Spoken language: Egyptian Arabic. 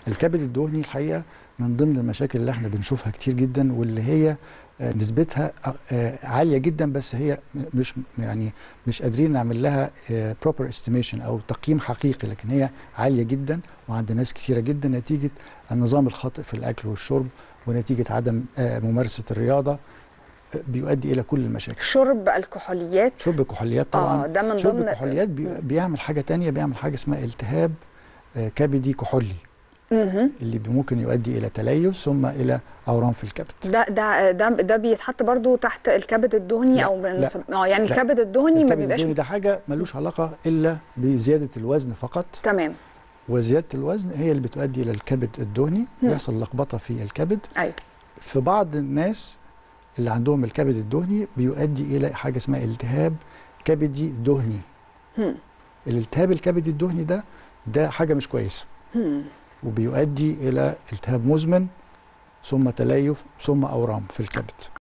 الكبد الدهني الحقيقه من ضمن المشاكل اللي احنا بنشوفها كتير جدا واللي هي آه، نسبتها آه، عاليه جدا بس هي م- مش يعني مش قادرين نعمل لها بروبر استيميشن او تقييم حقيقي لكن هي عاليه جدا وعند ناس كثيره جدا نتيجه النظام الخاطئ في الاكل والشرب ونتيجه عدم آه، ممارسه الرياضه آه، بيؤدي الى كل المشاكل شرب الكحوليات شرب الكحوليات طبعا اه ده من شرب ضمن الكحوليات بي- بيعمل حاجه تانية بيعمل حاجه اسمها التهاب آه، كبدي كحولي مهم. اللي بي- ممكن يؤدي الى تليس ثم الى اورام في الكبد ده ده ده ده بيتحط برضو تحت الكبد الدهني لا، او من لا، اه يعني لا. الكبد الدهني ما الكبد بيبقاش الدهني ده حاجه ملوش علاقه الا بزياده الوزن فقط تمام وزياده الوزن هي اللي بتؤدي الى الكبد الدهني مم. بيحصل لخبطه في الكبد ايوه في بعض الناس اللي عندهم الكبد الدهني بيؤدي الى حاجه اسمها التهاب كبدي دهني هم. الالتهاب الكبدي الدهني ده ده حاجه مش كويسه هم. وبيؤدي الى التهاب مزمن ثم تليف ثم اورام في الكبد